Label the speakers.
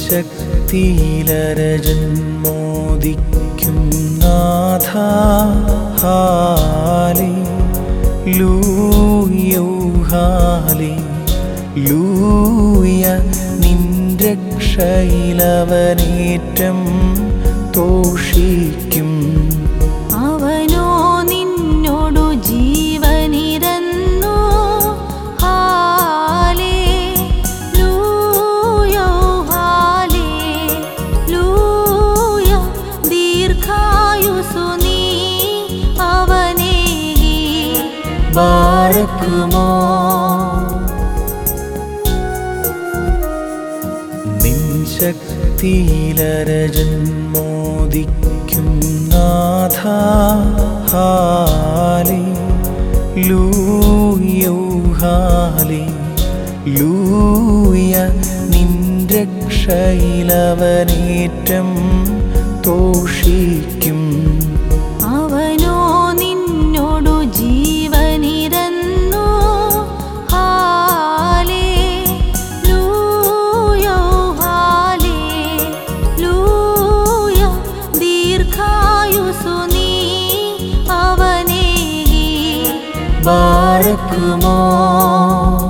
Speaker 1: ശക്തിയിലരജന്മോദിക്കും നാഥ ഹാലേ ലൂയോ ഹാലേ ലൂയ നിൻ രക്ഷയിലവനേറ്റം തോഷിക്കും
Speaker 2: അവനോ നിന്നോടു ജീവനിരന്നു ഹാലേ ലൂയോ ഹാലേ ലൂയ ദീർഘായുസു നീ അവനേകി
Speaker 1: ബാരക്കുമോ നിൻ ശക്തിയിലരജന്മോദിക്കും നാഥ ഹാലേ ലൂയോ ഹാലേ ലൂയ നിൻ രക്ഷയിലവനേറ്റം തോഷിക്കും
Speaker 2: അവനോ നിന്നോടു ജീവനിരന്നു ഹാലേ ലൂയോ ഹാലേ ലൂയ ദീർഘായുസു നീ അവനേകി
Speaker 1: ബാരക്കുമോ